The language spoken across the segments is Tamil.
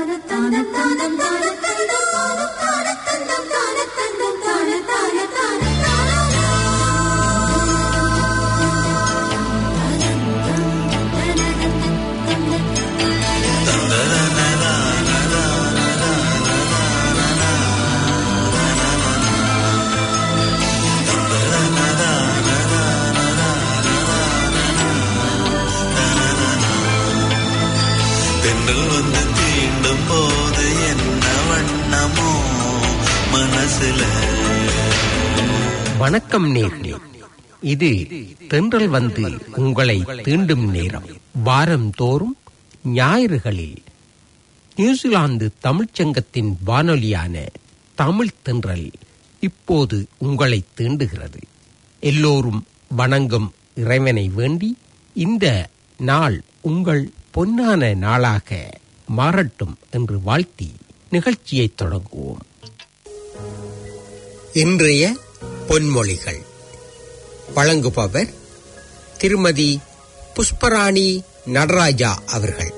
தென்றல் வந்து தீண்டும் போது என்ன வண்ணமோ மனசுல வணக்கம் நேர்களே இது தென்றல் வந்து உங்களை தீண்டும் நேரம் வாரந்தோறும் ஞாயிறுகளில் நியூசிலாந்து தமிழ்ச்சங்கத்தின் வானொலியான தமிழ் தென்றல் இப்போது உங்களை தீண்டுகிறது எல்லோரும் வணங்கும் இறைவனை வேண்டி இந்த நாள் உங்கள் பொன்னான நாளாக மாறட்டும் என்று வாழ்த்தி நிகழ்ச்சியை தொடங்குவோம் இன்றைய பொன்மொழிகள் வழங்குபவர் திருமதி புஷ்பராணி நடராஜா அவர்கள்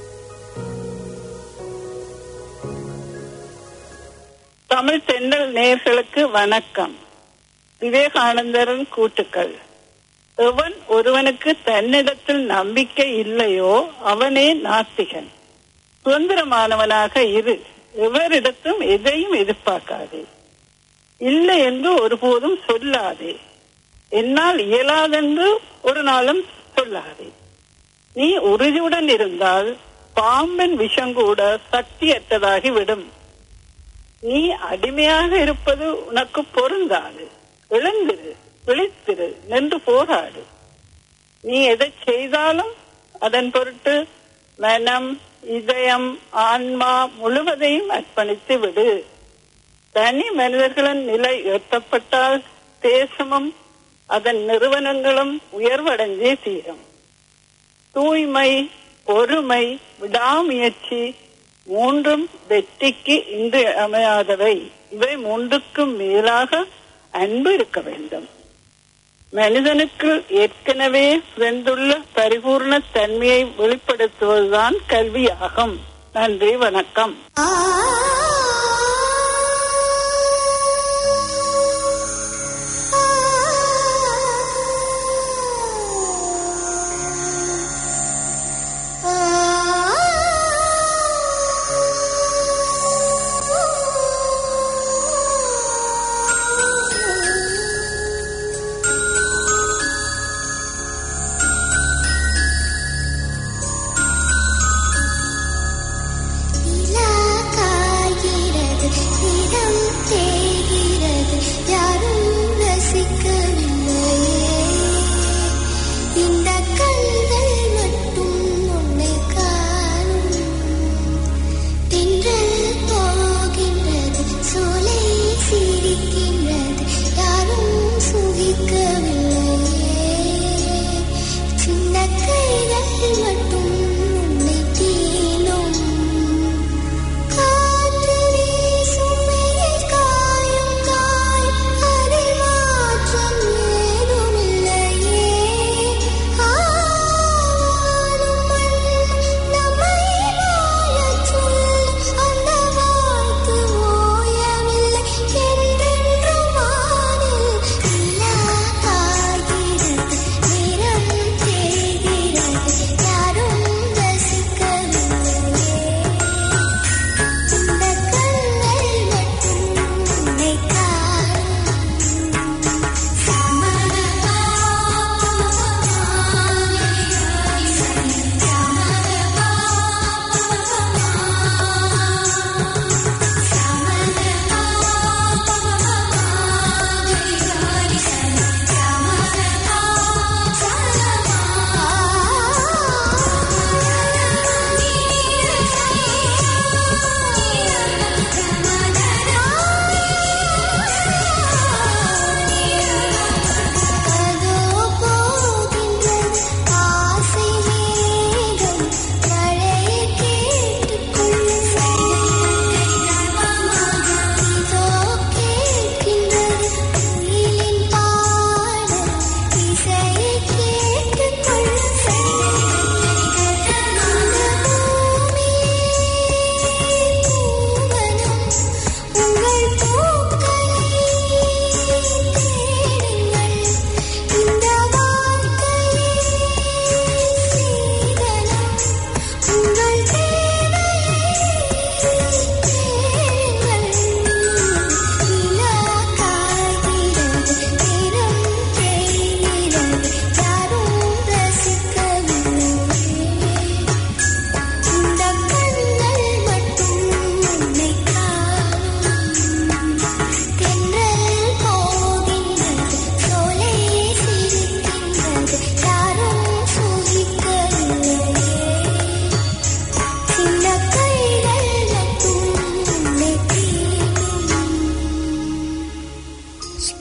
தமிழ் தென்றல் நேயர்களுக்கு வணக்கம் விவேகானந்தரின் கூட்டுக்கள் எவன் ஒருவனுக்கு தன்னிடத்தில் நம்பிக்கை இல்லையோ அவனே நாத்திகன் சுதந்திரமானவனாக இரு எவரிடத்தும் எதையும் எதிர்பார்க்காதே இல்லை என்று ஒருபோதும் சொல்லாதே என்னால் இயலாதென்று ஒரு நாளும் சொல்லாதே நீ உறுதியுடன் இருந்தால் பாம்பின் விஷம் கூட சக்தியற்றதாகி விடும் நீ அடிமையாக இருப்பது உனக்கு பொருந்தாது எழுந்திரு விழித்திரு நின்று போராடு நீ எதை செய்தாலும் அதன் பொருட்டு மனம் இதயம் ஆன்மா முழுவதையும் அர்ப்பணித்து விடு தனி மனிதர்களின் நிலை உயர்த்தப்பட்டால் தேசமும் அதன் நிறுவனங்களும் உயர்வடைந்தே தீரும் தூய்மை பொறுமை விடாமுயற்சி மூன்றும் வெற்றிக்கு இன்று அமையாதவை இவை மூன்றுக்கும் மேலாக அன்பு இருக்க வேண்டும் மனிதனுக்கு ஏற்கனவே பிறந்துள்ள பரிபூர்ண தன்மையை வெளிப்படுத்துவதுதான் கல்வியாகும் நன்றி வணக்கம் நிலாக்காய்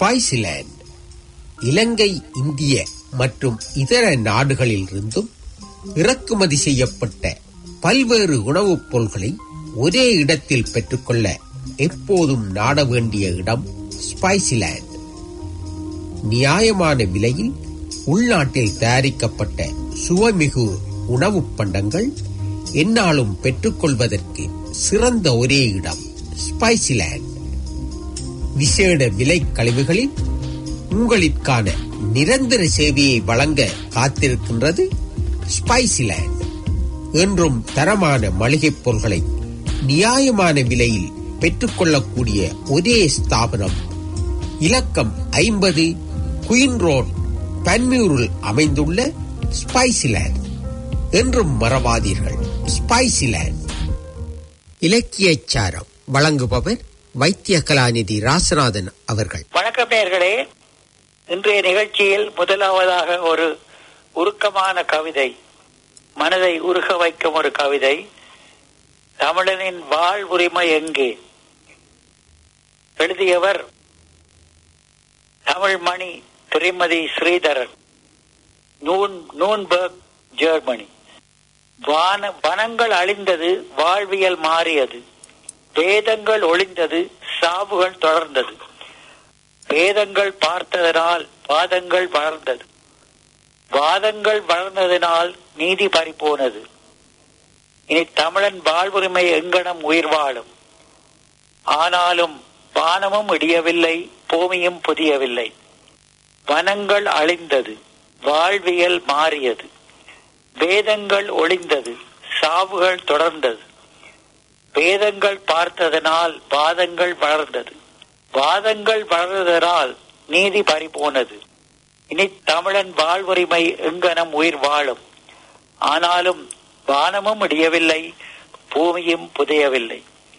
ஸ்பைசிலேண்ட் இலங்கை இந்திய மற்றும் இதர நாடுகளில் இருந்தும் இறக்குமதி செய்யப்பட்ட பல்வேறு உணவுப் பொருள்களை ஒரே இடத்தில் பெற்றுக்கொள்ள எப்போதும் நாட வேண்டிய இடம் ஸ்பைசிலேண்ட் நியாயமான விலையில் உள்நாட்டில் தயாரிக்கப்பட்ட சுவைமிகு உணவுப் பண்டங்கள் என்னாலும் பெற்றுக்கொள்வதற்கு சிறந்த ஒரே இடம் ஸ்பைசிலேண்ட் விசேட விலை கழிவுகளில் உங்களிற்கான நிரந்தர சேவையை வழங்க காத்திருக்கின்றது ஸ்பைசிலேண்ட் என்றும் தரமான மளிகைப் பொருட்களை நியாயமான விலையில் பெற்றுக்கொள்ளக்கூடிய ஒரே ஸ்தாபனம் இலக்கம் ஐம்பது குயின் ரோட் பன்மியூரில் அமைந்துள்ள ஸ்பைசிலேண்ட் என்றும் மறவாதீர்கள் ஸ்பைசிலேண்ட் இலக்கியச் சாரம் வழங்குபவர் வைத்திய கலாநிதி ராசநாதன் அவர்கள் வணக்கம் நேர்களே இன்றைய நிகழ்ச்சியில் முதலாவதாக ஒரு உருக்கமான கவிதை மனதை உருக வைக்கும் ஒரு கவிதை தமிழனின் வாழ்வுரிமை எங்கே எழுதியவர் தமிழ்மணி திருமதி ஸ்ரீதரன் நூன் நூன்பர்க் ஜெர்மனி வான வனங்கள் அழிந்தது வாழ்வியல் மாறியது வேதங்கள் ஒளிந்தது சாவுகள் தொடர்ந்தது வேதங்கள் பார்த்ததனால் வாதங்கள் வளர்ந்தது வாதங்கள் வளர்ந்ததினால் நீதி பறிபோனது இனி தமிழன் வாழ்வுரிமை எங்கனம் உயிர் வாழும் ஆனாலும் வானமும் இடியவில்லை பூமியும் புதியவில்லை வனங்கள் அழிந்தது வாழ்வியல் மாறியது வேதங்கள் ஒளிந்தது சாவுகள் தொடர்ந்தது வேதங்கள் பார்த்ததனால் வாதங்கள் வளர்ந்தது வாதங்கள் வளர்ந்ததனால் நீதி பறிபோனது இனி தமிழன் வாழ்வுரிமை எங்கனம் உயிர் வாழும் ஆனாலும் வானமும் இடியவில்லை பூமியும் புதையவில்லை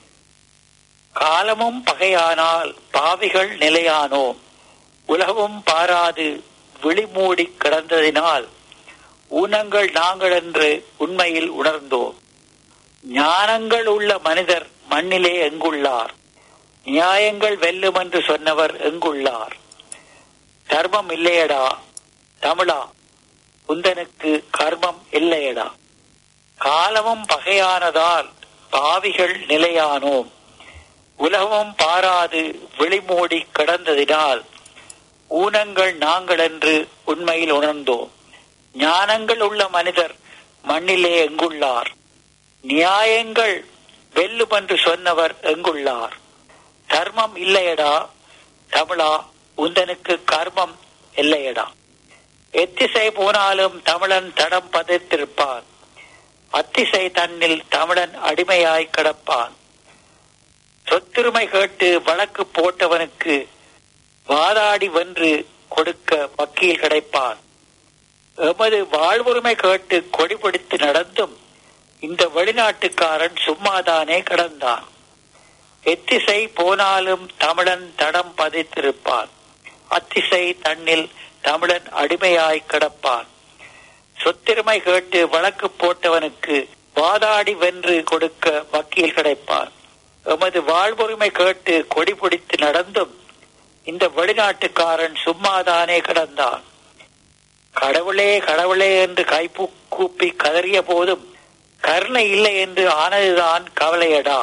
காலமும் பகையானால் பாவிகள் நிலையானோம் உலகமும் பாராது விழிமூடி கிடந்ததினால் ஊனங்கள் நாங்கள் என்று உண்மையில் உணர்ந்தோம் ஞானங்கள் உள்ள மனிதர் மண்ணிலே எங்குள்ளார் நியாயங்கள் வெல்லும் என்று சொன்னவர் எங்குள்ளார் தர்மம் இல்லையடா தமிழா உந்தனுக்கு கர்மம் இல்லையடா காலமும் பகையானதால் பாவிகள் நிலையானோம் உலகமும் பாராது விழிமூடி கிடந்ததினால் ஊனங்கள் நாங்கள் என்று உண்மையில் உணர்ந்தோம் ஞானங்கள் உள்ள மனிதர் மண்ணிலே எங்குள்ளார் நியாயங்கள் வெல்லும் என்று சொன்னவர் எங்குள்ளார் தர்மம் இல்லையடா தமிழா உந்தனுக்கு கர்மம் இல்லையடா எத்திசை போனாலும் தமிழன் தடம் பதித்திருப்பான் அத்திசை தன்னில் தமிழன் அடிமையாய் கிடப்பான் சொத்துரிமை கேட்டு வழக்கு போட்டவனுக்கு வாதாடி வென்று கொடுக்க வக்கீல் கிடைப்பான் எமது வாழ்வுரிமை கேட்டு கொடி பிடித்து நடந்தும் இந்த வெளிநாட்டுக்காரன் சும்மாதானே கிடந்தான் எத்திசை போனாலும் தமிழன் தடம் பதித்திருப்பான் அத்திசை தன்னில் தமிழன் அடிமையாய் கிடப்பான் சொத்திருமை கேட்டு வழக்கு போட்டவனுக்கு வாதாடி வென்று கொடுக்க வக்கீல் கிடைப்பான் எமது வாழ்வுரிமை கேட்டு கொடி பிடித்து நடந்தும் இந்த வெளிநாட்டுக்காரன் சும்மாதானே கிடந்தான் கடவுளே கடவுளே என்று கைப்பு கூப்பி கதறிய போதும் கருணை இல்லை என்று ஆனதுதான் கவலையடா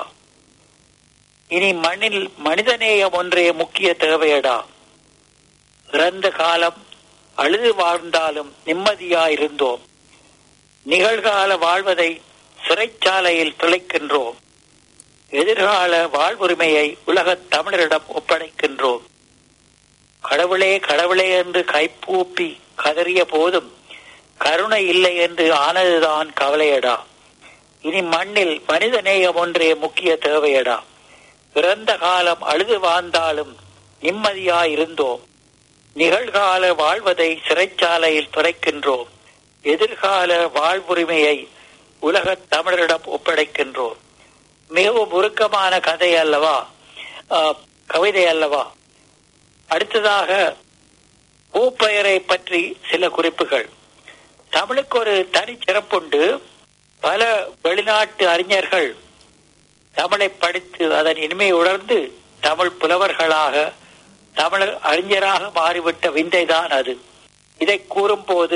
இனி மண்ணில் மனிதநேயம் ஒன்றே முக்கிய தேவையடா இறந்த காலம் அழுது வாழ்ந்தாலும் நிம்மதியாயிருந்தோம் நிகழ்கால வாழ்வதை சிறைச்சாலையில் துளைக்கின்றோம் எதிர்கால வாழ்வுரிமையை உலகத் தமிழரிடம் ஒப்படைக்கின்றோம் கடவுளே கடவுளே என்று கைப்பூப்பி கதறிய போதும் கருணை இல்லை என்று ஆனதுதான் கவலையடா இனி மண்ணில் மனித நேயம் ஒன்றே முக்கிய தேவையடா இறந்த காலம் அழுது வாழ்ந்தாலும் நிம்மதியாயிருந்தோம் நிகழ்கால வாழ்வதை சிறைச்சாலையில் துறைக்கின்றோம் எதிர்கால வாழ்வுரிமையை உலகத் தமிழரிடம் ஒப்படைக்கின்றோம் மிகவும் உருக்கமான கதை அல்லவா ஆஹ், கவிதை அல்லவா அடுத்ததாக பூப்பெயரை பற்றி சில குறிப்புகள் தமிழுக்கு ஒரு தனி சிறப்புண்டு பல வெளிநாட்டு அறிஞர்கள் தமிழை படித்து அதன் இனிமை உணர்ந்து தமிழ் புலவர்களாக தமிழர் அறிஞராக மாறிவிட்ட விந்தைதான் அது இதை கூறும்போது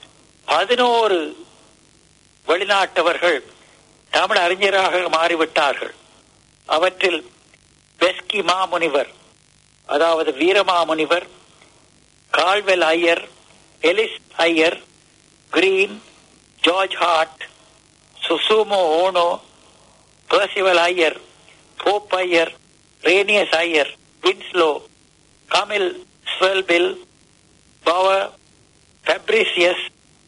பதினோரு வெளிநாட்டவர்கள் தமிழ் அறிஞராக மாறிவிட்டார்கள் அவற்றில் பெஸ்கி மாமுனிவர் அதாவது Veeramamunivar Caldwell Iyer Ellis Iyer Green George Hart Susumu Ohno Percival Iyer Pope Iyer Rhenius Iyer Winslow Kamil Zvelebil Power Fabricius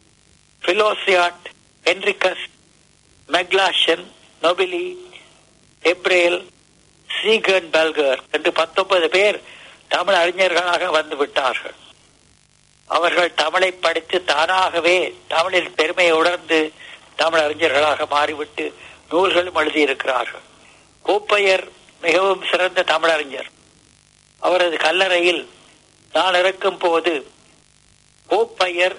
Filliozat Henriques McLachlan Nobili எப்ரேல் சீகன் பல்கர் என்று பத்தொன்பது பேர் தமிழ் அறிஞர்களாக வந்து விட்டார்கள் அவர்கள் தமிழை படித்து தானாகவே தமிழின் பெருமையை உணர்ந்து தமிழ் அறிஞர்களாக மாறிவிட்டு நூல்களும் எழுதியிருக்கிறார்கள் கோப்பையர் மிகவும் சிறந்த தமிழறிஞர் அவரது கல்லறையில் நான் இருக்கும் போது கோப்பையர்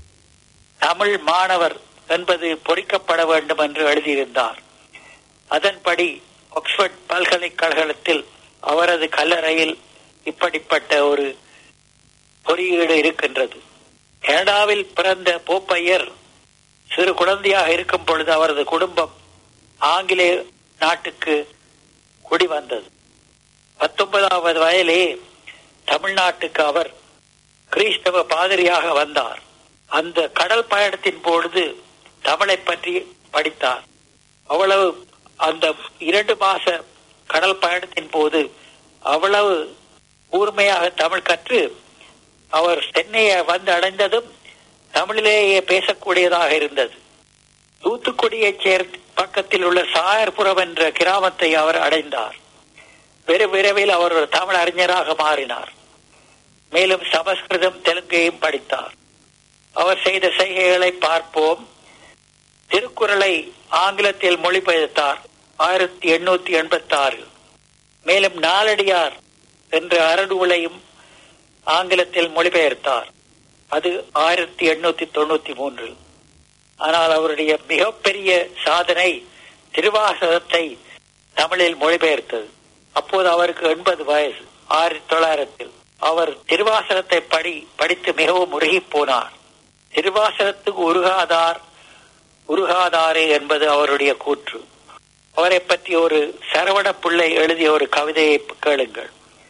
தமிழ் மாணவர் என்பது பொறிக்கப்பட வேண்டும் என்று எழுதியிருந்தார் அதன்படி ஆக்ஸ்போர்ட் பல்கலைக்கழகத்தில் அவரது கல்லறையில் இப்படிப்பட்ட ஒரு பொறியீடு இருக்கின்றது கனடாவில் பிறந்த போப்பையர் சிறு குழந்தையாக இருக்கும் பொழுது அவரது குடும்பம் ஆங்கிலேய நாட்டுக்கு குடி வந்தது பத்தொன்பதாவது வயதிலே தமிழ்நாட்டுக்கு அவர் கிறிஸ்தவ பாதிரியாக வந்தார் அந்த கடல் பயணத்தின் பொழுது தமிழை பற்றி படித்தார் அவ்வளவு அந்த இரண்டு மாச கடல் பயணத்தின் போது அவ்வளவு கூர்மையாக தமிழ் கற்று அவர் சென்னையை வந்து அடைந்ததும் தமிழிலேயே பேசக்கூடியதாக இருந்தது தூத்துக்குடியைச் சேர்ந்த பக்கத்தில் உள்ள சாயர்புரம் என்ற கிராமத்தை அவர் அடைந்தார் வெறு விரைவில் அவர் ஒரு தமிழ் அறிஞராக மாறினார் மேலும் சமஸ்கிருதம் தெலுங்கையும் படித்தார் அவர் செய்த செய்கைகளை பார்ப்போம் திருக்குறளை ஆங்கிலத்தில் மொழிபெயர்த்தார் ஆயிரத்தி எண்ணூத்தி எண்பத்தி ஆறு மேலும் நாலடியார் என்ற அறநூலையும் ஆங்கிலத்தில் மொழிபெயர்த்தார் அது ஆயிரத்தி எண்ணூத்தி தொண்ணூத்தி மூன்றில் ஆனால் அவருடைய மிகப்பெரிய சாதனை திருவாசகத்தை தமிழில் மொழிபெயர்த்தது அப்போது அவருக்கு எண்பது வயசு ஆயிரத்தி தொள்ளாயிரத்தில் அவர் திருவாசகத்தை படி படித்து மிகவும் உருகி போனார் திருவாசகத்துக்கு உருகாதார் உருகாதாரே என்பது அவருடைய கூற்று அவரை பற்றி ஒரு சரவண பிள்ளை எழுதிய ஒரு கவிதையை கேளுங்கள்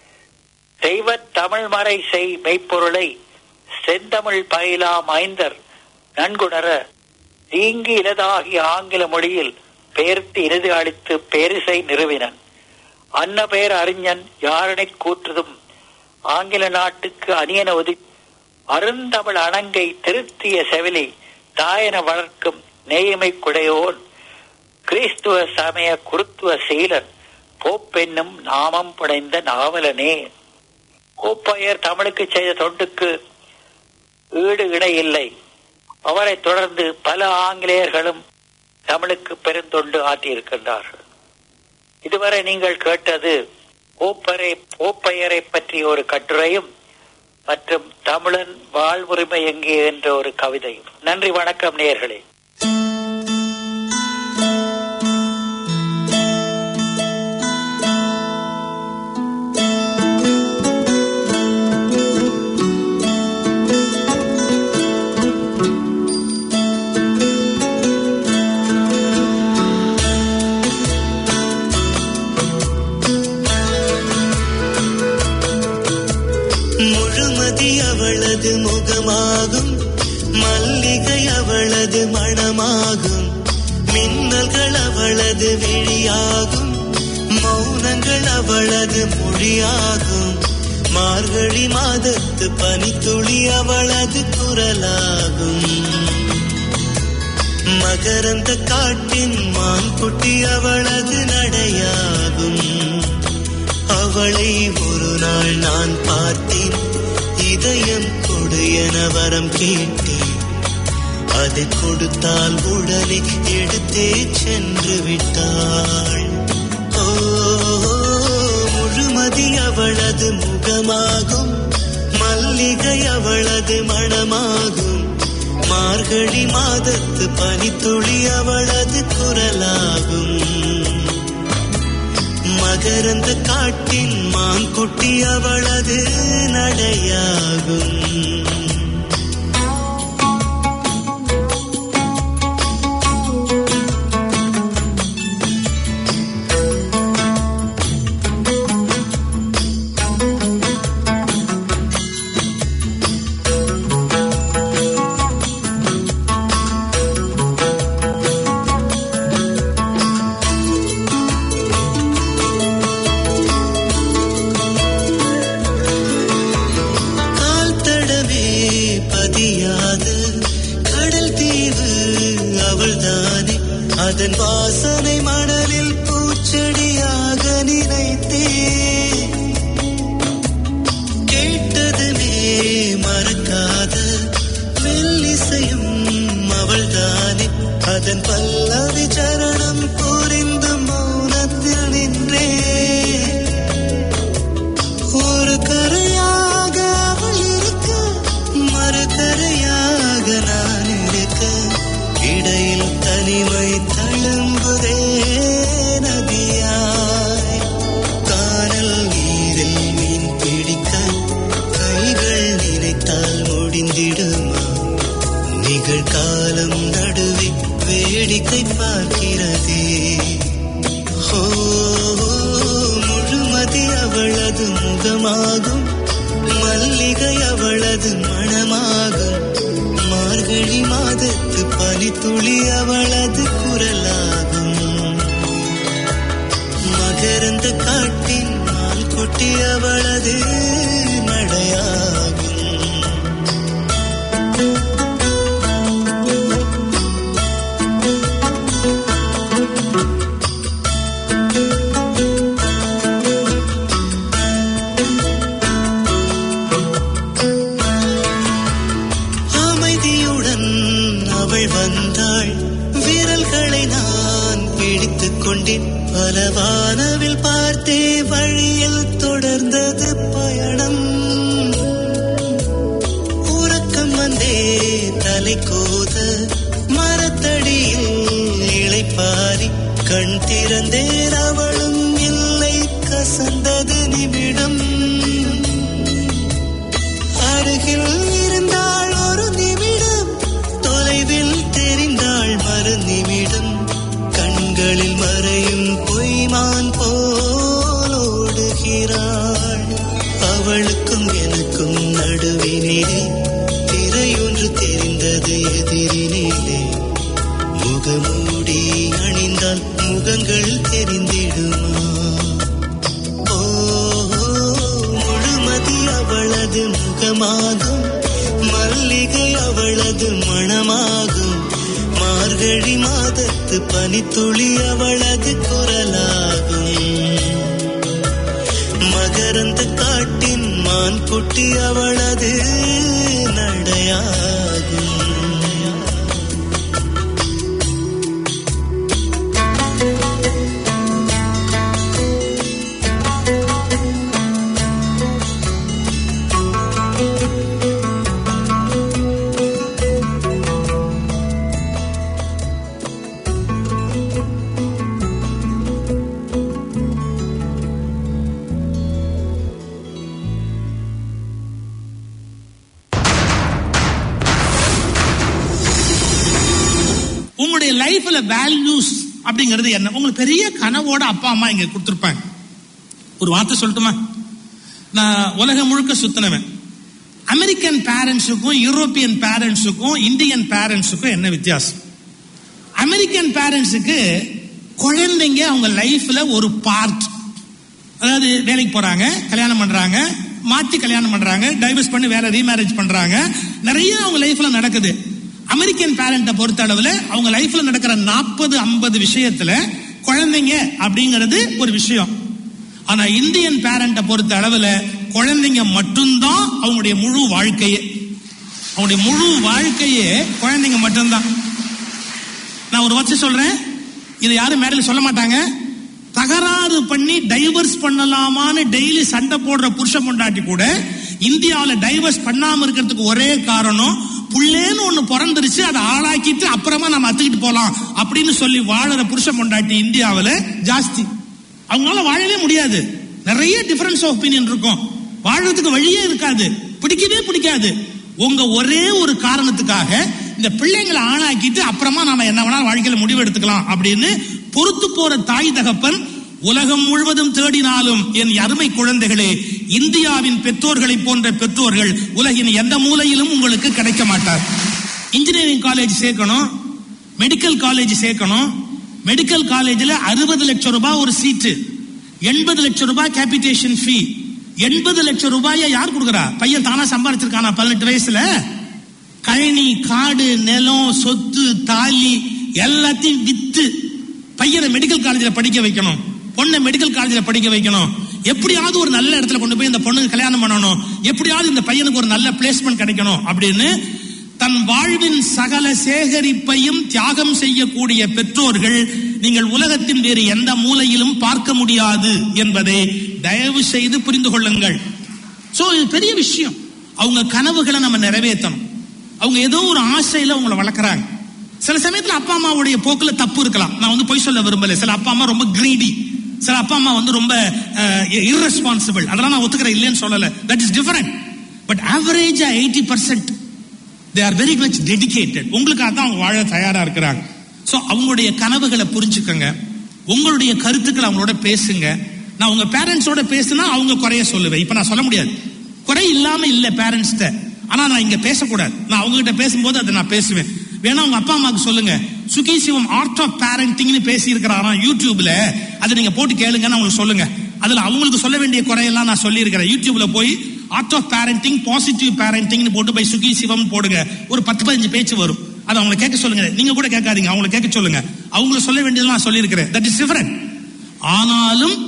தெய்வ தமிழ் மறை செய் மெய்ப்பொருளை செந்தமிழ் பயிலாம் ஐந்தர் நன்குணர தீங்கு இலதாகிய ஆங்கில மொழியில் பெயர்த்து இறுதி அளித்து பேரிசை நிறுவினன் அன்ன பெயர் அறிஞன் யாரனை கூற்றுதும் ஆங்கில நாட்டுக்கு அணியன ஒதி அருந்தமிழ் அணங்கை திருத்திய செவிலி தாயன வளர்க்கும் நேயமை குடையோன் கிறிஸ்துவ சமய குருத்துவ சீலன் போப்பென்னும் நாமம் புனைந்த நாவலனே கோப்பையர் தமிழுக்கு செய்த தொண்டுக்கு ஈடு இணை இல்லை அவரை தொடர்ந்து பல ஆங்கிலேயர்களும் தமிழுக்கு பெருந்தொண்டு ஆற்றியிருக்கின்றார்கள் இதுவரை நீங்கள் கேட்டது ஓப்பரை ஓப்பையரை பற்றிய ஒரு கட்டுரையும் மற்றும் தமிழன் வாழ்வுரிமை எங்கே என்ற ஒரு கவிதையும் நன்றி வணக்கம் நேயர்களே முழுமதி அவளது முகமாகும் மல்லிகை அவளது மணமாகும் மின்னல்கள் அவளது விழியாகும் மௌனங்கள் அவளது மொழியாகும் மார்கழி மாதத்து பனித்துளி அவளது குரலாகும் மகரந்த காட்டின் மான்குட்டி அவளது நடையாகும் அவளை ஒரு நாள் நான் பார்த்தேன் இதயம் கொடு என வரம் கேட்டேன் அதை கொடுத்தால் உடனே எடுத்தே சென்று விட்டாள் ஓ முழுமதி அவளது முகமாகும் மல்லிகை அவளது மணமாகும் மார்கழி மாதத்து பனித்துளி அவளது குரலாகும் மக மகரந்த காட்டின் மான் குட்டி அவளது நடையாகும் கால் தடமே பதியாத கடல் தீவு அவள்தானே அதன் வாசனை மணலில் பூச்செடியாக நினைத்தேன் கேட்டதுமே மறக்காத மெல்லிசையும் அவள்தானே அதன் பல்லவி சரணம் புரிந்து மௌனத்தில் நின்றேன் ஒரு கரையாக அவள் இருக்க மறு கரையாக நான் இருக்க இடையில் தனிமை தழும்புதே நதியாய் கானல் நீரில் மீன் பிடிக்க கைகள் நினைத்தால் முடிந்திடுமா நிகழ்காலம் நடுவே வேடிக்கை பார்க்கிறதே ஓ முழுமதி அவளது முகமாகும் மல்லிகை அவளது மணமாகும் மார்கழி மாதத்து பனித்துளி அவளது குரலாகும் மகரந்த காட்டின் மால் கொட்டி அவளது நடையாகும் அமைதியுடன் அவள் வந்தாள் விரல்களை நான் பிடித்துக் கொண்டேன் பல வானவில் பார்த்தே வழியில் தொடர்ந்தது பயணம் உறக்கம் வந்தே தலை கோத மரத்தடியில் இளைப்பாரி கண் திறந்தேன் அவளும் இல்லை கசந்தது நிமிடம் அருகில் இருந்தாள் ஒரு நிமிடம் தொலைவில் தெரிந்தாள் மறு நிமிடம் கண்களில் மறையும் பொய்மான் போல் ஓடுகிறாள் அவளுக்கும் எனக்கும் நடுவினிலே திரையொன்று தெரிந்தது எதிரினிலே முகமூடி அணிந்தால் முகங்கள் தெரிந்திடுமா ஓ முழுமதி அவளது முகமாகும் மல்லிகை அவளது மணமாகும் மார்கழி மாதத்து பனித்துளி அவளது குரலாகும் மகரந்த காட்டின் மான் குட்டி அவளது நடையாகும் உங்களுடைய லைஃப்ல வேல்யூஸ் அப்படிங்கிறது என்ன உங்களுக்கு பெரிய கனவோட அப்பா அம்மா இங்க கொடுத்துருப்பாங்க ஒரு வார்த்தை சொல்லட்டுமா நான் உலகம் முழுக்க சுத்தினவன் அமெரிக்கன் பேரண்ட்ஸுக்கும் யூரோப்பியன் பேரண்ட்ஸுக்கும் இந்தியன் பேரண்ட்ஸுக்கும் என்ன வித்தியாசம் அமெரிக்கன் பேரண்ட்ஸுக்கு குழந்தைங்க அவங்க லைஃப்ல ஒரு பார்ட் அதாவது வேலைக்கு போறாங்க கல்யாணம் பண்றாங்க மாத்தி கல்யாணம் பண்றாங்க டைவர்ஸ் பண்ணி வேற ரீமேரேஜ் பண்றாங்க நிறைய அவங்க லைஃப்ல நடக்குது அமெரிக்கன் பேரண்ட பொறுத்த அளவுல அவங்க லைஃப்ல நடக்கிற நாற்பது ஐம்பது விஷயத்துல குழந்தைங்க அப்படிங்கிறது ஒரு விஷயம் ஆனா இந்தியன் பேரண்ட பொறுத்த அளவுல குழந்தைங்க மட்டும்தான் அவங்களுடைய முழு வாழ்க்கையே அவங்களுடைய முழு வாழ்க்கையே குழந்தைங்க மட்டும்தான் நான் ஒரு வச்சு சொல்றேன் இது யாரும் மேடையில் சொல்ல மாட்டாங்க தகராறு பண்ணி டைவர்ஸ் பண்ணலாமான்னு டெய்லி சண்டை போடுற புருஷ பொண்டாட்டி கூட இந்தியாவில் டைவர்ஸ் பண்ணாம இருக்கிறதுக்கு ஒரே காரணம் புள்ளேன்னு ஒண்ணு பிறந்துருச்சு அதை ஆளாக்கிட்டு அப்புறமா நம்ம அத்துக்கிட்டு போலாம் அப்படின்னு சொல்லி வாழற புருஷ பொண்டாட்டி இந்தியாவில் ஜாஸ்தி அவங்களால வாழவே முடியாது நிறைய டிஃபரன்ஸ் ஆஃப் ஒப்பீனியன் இருக்கும் வாழறதுக்கு வழியே இருக்காது பிடிக்கவே பிடிக்காது உங்க ஒரே ஒரு காரணத்துக்காக இந்த பிள்ளைங்களை ஆளாக்கிட்டு அப்புறமா நாம என்ன வேணாலும் வாழ்க்கையில முடிவு எடுத்துக்கலாம் அப்படின்னு பொறுத்து போற தாய் தகப்பன் உலகம் முழுவதும் தேடினாலும் என் அருமை குழந்தைகளே இந்தியாவின் பெற்றோர்களை போன்ற பெற்றோர்கள் உலகின் எந்த மூலையிலும் உங்களுக்கு கிடைக்க மாட்டார் இன்ஜினியரிங் காலேஜ் சேர்க்கணும் மெடிக்கல் காலேஜ் சேர்க்கணும் மெடிக்கல் காலேஜில் அறுபது லட்சம் ரூபாய் ஒரு சீட்டு எண்பது லட்சம் ரூபாய் கேபிடேஷன் ஃபீ எண்பது லட்சம் ரூபாயை யார் கொடுக்குறா பையன் தானா சம்பாதிச்சிருக்கானா பதினெட்டு வயசுல கழனி காடு நிலம் சொத்து தாலி எல்லாத்தையும் வித்து பையனை மெடிக்கல் காலேஜில் படிக்க வைக்கணும் பொண்ணை மெடிக்கல் காலேஜில் படிக்க வைக்கணும் எப்படியாவது ஒரு நல்ல இடத்துல கொண்டு போய் இந்த பொண்ணுக்கு கல்யாணம் பண்ணணும் எப்படியாவது இந்த பையனுக்கு ஒரு நல்ல பிளேஸ்மெண்ட் கிடைக்கணும் அப்படின்னு தன் வாழ்வின் சகல சேகரிப்பையும் தியாகம் செய்யக்கூடிய பெற்றோர்கள் நீங்கள் உலகத்தின் வேறு எந்த மூலையிலும் பார்க்க முடியாது என்பதை தயவு செய்து புரிந்து கொள்ளுங்கள் சோ இது பெரிய விஷயம் அவங்க கனவுகளை நம்ம நிறைவேற்றணும் அவங்க ஏதோ ஒரு ஆசையில அவங்கள வளர்க்குறாங்க சில சமயத்துல அப்பா அம்மாவுடைய போக்குல தப்பு இருக்கலாம் நான் வந்து பொய் சொல்ல விரும்பல சில அப்பா அம்மா ரொம்ப கிரீடி சில அப்பா அம்மா வந்து ரொம்ப irresponsible அதெல்லாம் நான் ஒத்துக்கிறேன் இல்லைன்னு சொல்லல தட் இஸ் டிஃபரெண்ட் பட் ஆவரேஜா eighty percent they are very much dedicated உங்களுக்காக தான் அவங்க வாழ தயாரா இருக்கிறாங்க ஸோ அவங்களுடைய கனவுகளை புரிஞ்சுக்கங்க உங்களுடைய கருத்துக்களை அவங்களோட பேசுங்க நான் உங்க பேரண்ட்ஸோட பேசுனா அவங்க குறைய சொல்லுவேன் இப்ப நான் சொல்ல முடியாது குறை இல்லாம இல்ல பேரண்ட்ஸ்ட ஆனா நான் இங்க பேசக்கூடாது நான் அவங்க கிட்ட பேசும்போது அதை நான் பேசுவேன் வேணா உங்க அப்பா அம்மாவுக்கு சொல்லுங்க சுகி சிவம் ஆர்ட் ஆஃப் பேரண்டிங்னு பேசி இருக்கிறாராம் யூடியூப்ல அதை நீங்க போட்டு கேளுங்கன்னு அவங்களுக்கு சொல்லுங்க அதுல அவங்களுக்கு சொல்ல வேண்டிய குறையெல்லாம் நான் சொல்லி இருக்கிறேன் யூடியூப்ல போய் ஆர்ட் ஆஃப் பேரண்டிங் பாசிட்டிவ் பேரண்டிங்னு போட்டு போய் சுகி சிவம் போடுங்க ஒரு பத்து பதினஞ்சு பேச்சு வரும் அதை அவங்களை கேட்க சொல்லுங்க நீங்க கூட கேட்காதீங்க அவங்களை கேட்க சொல்லுங்க அவங்கள சொல்ல வேண்டியதெல்லாம் நான் சொல்லியிருக்கிறேன் தட் இஸ் டிஃபரெண்ட் ஆனாலும்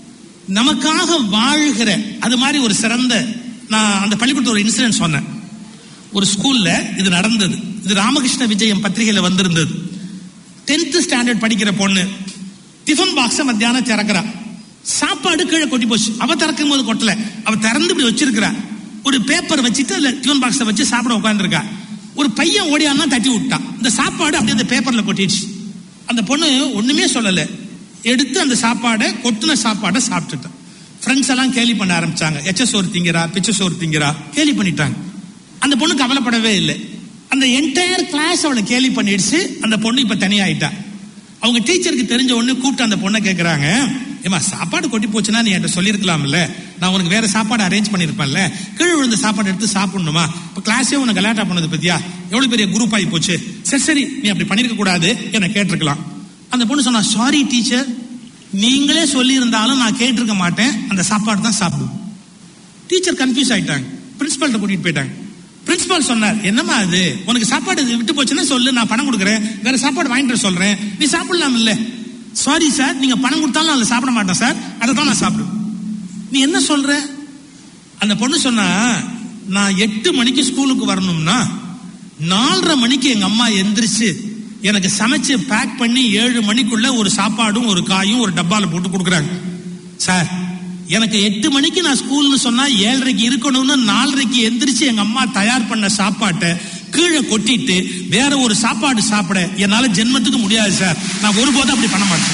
நமக்காக வாழ்கிற அது மாதிரி ஒரு சிறந்த நான் அந்த பள்ளிக்கூடத்தில் ஒரு இன்சிடென்ட் சொன்னேன் ஒரு ஸ்கூல்ல இது நடந்தது இது ராமகிருஷ்ண விஜயம் பத்திரிகையில வந்திருந்தது டென்த் ஸ்டாண்டர்ட் படிக்கிற பொண்ணு டிஃபன் பாக்ஸ மத்தியானம் திறக்கிறா சாப்பாடு கீழே கொட்டி போச்சு அவ திறக்கும் போது கொட்டல அவ திறந்து இப்படி வச்சிருக்கிறா ஒரு பேப்பர் வச்சுட்டு அதுல டிஃபன் பாக்ஸ வச்சு சாப்பிட உட்காந்துருக்கா ஒரு பையன் ஓடியானா தட்டி விட்டான் இந்த சாப்பாடு அப்படியே அந்த பேப்பர்ல கொட்டிடுச்சு அந்த பொண்ணு ஒண்ணுமே சொல்லல எடுத்து அந்த சாப்பாடை கொட்டின சாப்பாடை சாப்பிட்டுட்டான் ஃப்ரெண்ட்ஸ் எல்லாம் கேலி பண்ண ஆரம்பிச்சாங்க எச்ச சோறு திங்கிறா பிச்சை சோறு திங்கிறா கேலி பண்ணிட்டாங்க அந்த பொண்ணு கவலைப்படவே இல்லை அந்த என்டையர் கிளாஸ் அவளை கேலி பண்ணிடுச்சு அந்த பொண்ணு இப்ப தனியாயிட்டா அவங்க டீச்சருக்கு தெரிஞ்ச உடனே கூப்பிட்டு அந்த பொண்ணை கேக்குறாங்க ஏமா சாப்பாடு கொட்டி போச்சுன்னா நீ என்கிட்ட சொல்லியிருக்கலாம்ல நான் உனக்கு வேற சாப்பாடு அரேஞ்ச் பண்ணிருப்பேன்ல கீழே விழுந்த சாப்பாடு எடுத்து சாப்பிடணுமா இப்ப கிளாஸே உனக்கு கலாட்டா பண்ணது பத்தியா எவ்வளவு பெரிய குரூப் ஆகி போச்சு சரி சரி நீ அப்படி பண்ணிருக்க கூடாது என்ன கேட்டிருக்கலாம் அந்த பொண்ணு சொன்னா சாரி டீச்சர் நீங்களே சொல்லி இருந்தாலும் நான் கேட்டிருக்க மாட்டேன் அந்த சாப்பாடு தான் சாப்பிடும் டீச்சர் கன்ஃபியூஸ் ஆயிட்டாங்க பிரின்சிபால்ட்ட கூட்டிட்டு போயிட்டாங்க பிரின்சிபால் சொன்னார் என்னம்மா அது உனக்கு சாப்பாடு இது விட்டு போச்சுன்னா சொல்லு நான் பணம் கொடுக்குறேன் வேற சாப்பாடு வாங்கிட்டு வர சொல்றேன் நீ சாப்பிடலாம் இல்ல சாரி சார் நீங்க பணம் கொடுத்தாலும் நான் அதை சாப்பிட மாட்டேன் சார் அதை தான் நான் சாப்பிடுவேன் நீ என்ன சொல்ற அந்த பொண்ணு சொன்னா நான் எட்டு மணிக்கு ஸ்கூலுக்கு வரணும்னா நாலரை மணிக்கு எங்க அம்மா எந்திரிச்சு எனக்கு சமைச்சு பேக் பண்ணி ஏழு மணிக்குள்ள ஒரு சாப்பாடும் ஒரு காயும் ஒரு டப்பால போட்டு கொடுக்குறாங்க சார் எனக்கு எட்டு மணிக்கு நான் ஸ்கூல்னு சொன்னா ஏழரைக்கு இருக்கணும்னு நாலரைக்கு எந்திரிச்சு எங்க அம்மா தயார் பண்ண சாப்பாட்டை கீழே கொட்டிட்டு வேற ஒரு சாப்பாடு சாப்பிட என்னால ஜென்மத்துக்கு முடியாது சார் நான் ஒருபோதும் அப்படி பண்ண மாட்டேன்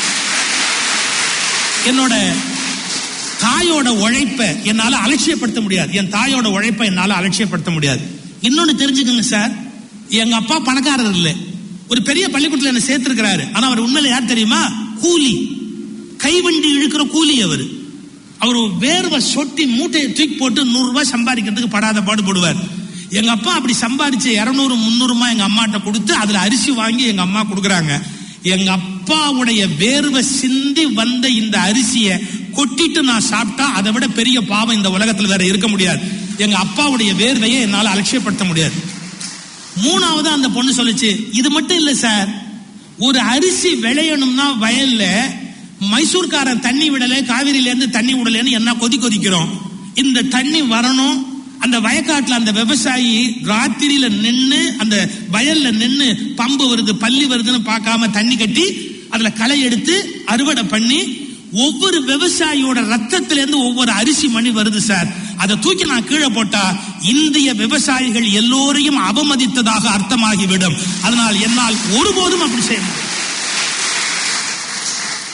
என்னோட தாயோட உழைப்பை என்னால அலட்சியப்படுத்த முடியாது என் தாயோட உழைப்பை என்னால அலட்சியப்படுத்த முடியாது இன்னொன்னு தெரிஞ்சுக்கங்க சார் எங்க அப்பா பணக்காரர் இல்லை ஒரு பெரிய பள்ளிக்கூடத்துல என்ன சேர்த்திருக்கிறாரு ஆனா அவர் உண்மையில யார் தெரியுமா கூலி கைவண்டி இழுக்கிற கூலி அவர் அவர் வேர்வை சொட்டி மூட்டையை தூக்கி போட்டு நூறு ரூபாய் சம்பாதிக்கிறதுக்கு படாத பாடுபடுவார் எங்க அப்பா அப்படி சம்பாதிச்சு இருநூறு முந்நூறுமா எங்க அம்மாட்ட கொடுத்து அதுல அரிசி வாங்கி எங்க அம்மா கொடுக்குறாங்க எங்க அப்பாவுடைய வேர்வை சிந்தி வந்த இந்த அரிசியை கொட்டிட்டு நான் சாப்பிட்டா அதை விட பெரிய பாவம் இந்த உலகத்துல வேற இருக்க முடியாது எங்க அப்பாவுடைய வேர்வையை என்னால அலட்சியப்படுத்த முடியாது மூணாவது அந்த பொண்ணு சொல்லுச்சு இது மட்டும் இல்ல சார் ஒரு அரிசி விளையணும்னா வயல்ல மைசூர்காரன் தண்ணி விடல காவிரியில இருந்து தண்ணி விடலன்னு என்ன கொதி கொதிக்கிறோம் இந்த தண்ணி வரணும் அந்த வயக்காட்டுல அந்த விவசாயி ராத்திரியில நின்னு அந்த வயல்ல நின்னு பம்பு வருது பள்ளி வருதுன்னு பார்க்காம தண்ணி கட்டி அதுல களை எடுத்து அறுவடை பண்ணி ஒவ்வொரு விவசாயியோட ரத்தத்துல இருந்து ஒவ்வொரு அரிசி மணி வருது சார் அதை தூக்கி நான் கீழே போட்டா இந்திய விவசாயிகள் எல்லோரையும் அவமதித்ததாக அர்த்தமாகிவிடும் அதனால் என்னால் ஒருபோதும் அப்படி செய்ய முடியாது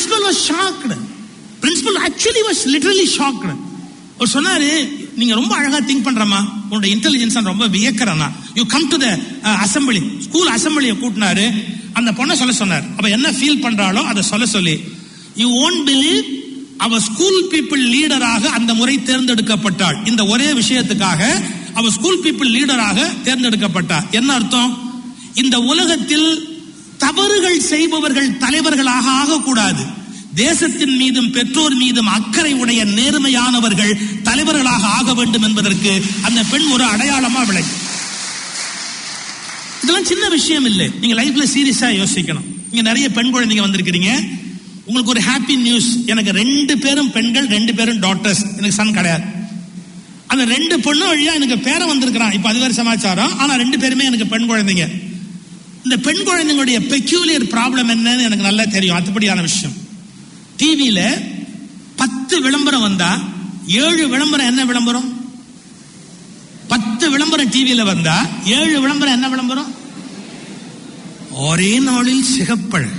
principal was shocked principal actually was literally shocked அவர் சொன்னாரு நீங்க ரொம்ப அழகா திங்க் பண்றமா உன்னோட இன்டெலிஜென்ஸ் ரொம்ப வியக்கிறனா you come to the assembly school அசம்பிளியை கூட்டினாரு அந்த பொண்ணை சொல்ல சொன்னார் அப்ப என்ன ஃபீல் பண்றாளோ அதை சொல்ல சொல்லி யூ ஓன்ட் பிலீவ் அவ ஸ்கூல் பீப்புள் லீடராக அந்த முறை தேர்ந்தெடுக்கப்பட்டாள் இந்த ஒரே விஷயத்துக்காக அவ ஸ்கூல் பீப்புள் லீடராக தேர்ந்தெடுக்கப்பட்டார் என்ன அர்த்தம் இந்த உலகத்தில் தவறுகள் செய்பவர்கள் தலைவர்களாக ஆகக்கூடாது தேசத்தின் மீதும் பெற்றோர் மீதும் அக்கறை உடைய நேர்மையானவர்கள் தலைவர்களாக ஆக வேண்டும் என்பதற்கு அந்த பெண் ஒரு அடையாளமா விளை இதெல்லாம் சின்ன விஷயம் இல்லை நீங்க லைஃப்ல சீரியஸா யோசிக்கணும் நீங்க நிறைய பெண் குழந்தைங்க வந்திருக்கிறீங்க உங்களுக்கு ஒரு ஹாப்பி நியூஸ் எனக்கு ரெண்டு பேரும் பெண்கள் ரெண்டு பேரும் டாக்டர்ஸ் எனக்கு சன் கிடையாது அந்த ரெண்டு பொண்ணு வழியா எனக்கு பேரன் வந்திருக்கிறான் இப்ப அது வேற சமாச்சாரம் ஆனா ரெண்டு பேருமே எனக்கு பெண் குழந்தைங்க இந்த பெண் குழந்தைங்களுடைய பெக்யூலியர் ப்ராப்ளம் என்னன்னு எனக்கு நல்லா தெரியும் அதுபடியான விஷயம் டிவியில பத்து விளம்பரம் வந்தா ஏழு விளம்பரம் என்ன விளம்பரம் பத்து விளம்பரம் டிவியில வந்தா ஏழு விளம்பரம் என்ன விளம்பரம் ஒரே நாளில் சிகப்பழ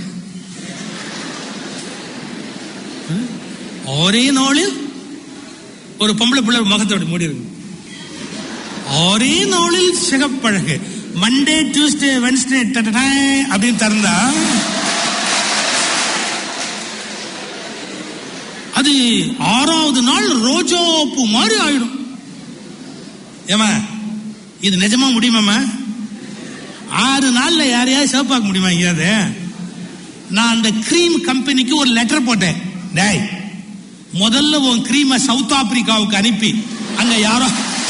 ஒரே நாளில் ஒரு பொம்பளை பிள்ளை முகத்தோட மூடி இருக்கு ஒரே நாளில் சிகப்பழகு மண்டே டியூஸ்டே வென்ஸ்டே அப்படின்னு திறந்தா அது ஆறாவது நாள் ரோஜா பூ மாதிரி ஆயிடும் ஏமா இது நிஜமா முடியுமாமா ஆறு நாள்ல யாரையாவது சிவப்பாக்க முடியுமா எங்கேயாவது நான் அந்த கிரீம் கம்பெனிக்கு ஒரு லெட்டர் போட்டேன் டேய் முதல்ல உன் கிரீமை சவுத் ஆப்பிரிக்காவுக்கு அனுப்பி அங்க யாரோ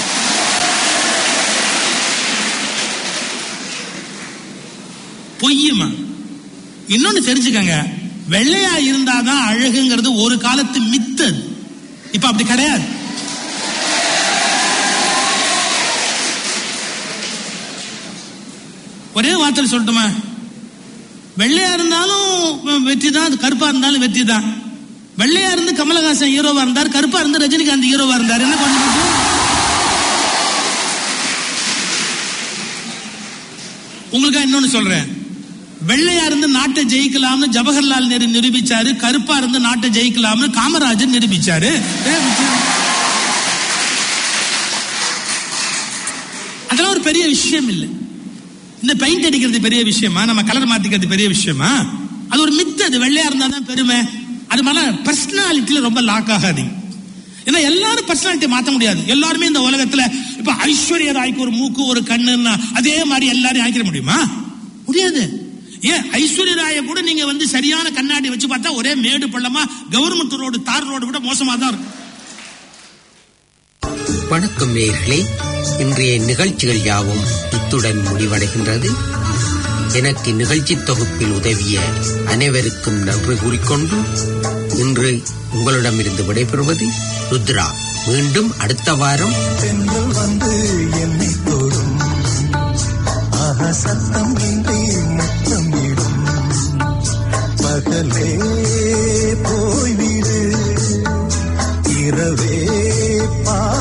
பொய்யுமா இன்னொன்னு தெரிஞ்சுக்கங்க வெள்ளையா இருந்தாதான் அழகுங்கிறது ஒரு காலத்து மித்து இப்ப அப்படி கிடையாது ஒரே வார்த்தையில் சொல்லட்டுமா வெள்ளையா இருந்தாலும் வெற்றி தான் கருப்பா இருந்தாலும் வெற்றி தான் வெள்ளையா இருந்து கமலஹாசன் ஹீரோவா இருந்தார் கருப்பா இருந்து ரஜினிகாந்த் ஹீரோவா இருந்தார் என்ன பண்ணுறது உங்களுக்கா இன்னொன்னு சொல்றேன் வெள்ளையா இருந்து நாட்டை ஜெயிக்கலாம்னு ஜவஹர்லால் நேரு நிரூபிச்சாரு கருப்பா இருந்து நாட்டை ஜெயிக்கலாம்னு காமராஜர் நிரூபிச்சாரு அதெல்லாம் ஒரு பெரிய விஷயம் இல்லை இந்த பெயிண்ட் அடிக்கிறது பெரிய விஷயமா நம்ம கலர் மாத்திக்கிறது பெரிய விஷயமா அது ஒரு மித்து அது வெள்ளையா இருந்தா தான் பெருமை அது மேல பர்சனாலிட்டியில ரொம்ப லாக் ஆகாதீங்க ஏன்னா எல்லாரும் பர்சனாலிட்டி மாத்த முடியாது எல்லாருமே இந்த உலகத்துல இப்ப ஐஸ்வர்யா ராய்க்கு ஒரு மூக்கு ஒரு கண்ணுன்னா அதே மாதிரி எல்லாரையும் ஆக்கிட முடியுமா முடியாது ஏன் ஐஸ்வர்யா ராய கூட நீங்க வந்து சரியான கண்ணாடி வச்சு பார்த்தா ஒரே மேடு பள்ளமா கவர்மெண்ட் ரோடு தார் ரோடு கூட மோசமா தான் இருக்கும் வணக்கம் நேயர்களே இன்றைய நிகழ்ச்சிகள் யாவும் இத்துடன் முடிவடைகின்றது எனக்கு நிகழ்ச்சி தொகுப்பில் உதவிய அனைவருக்கும் நன்றி கூறிக்கொண்டு இன்று உங்களிடமிருந்து விடைபெறுவது ருத்ரா மீண்டும் அடுத்த வாரம் பெண்கள் வந்து என்னை தொடும் ஆஹா சத்தம் இன்றி முத்தம் இடும் பகலே போய்விடு இரவே பா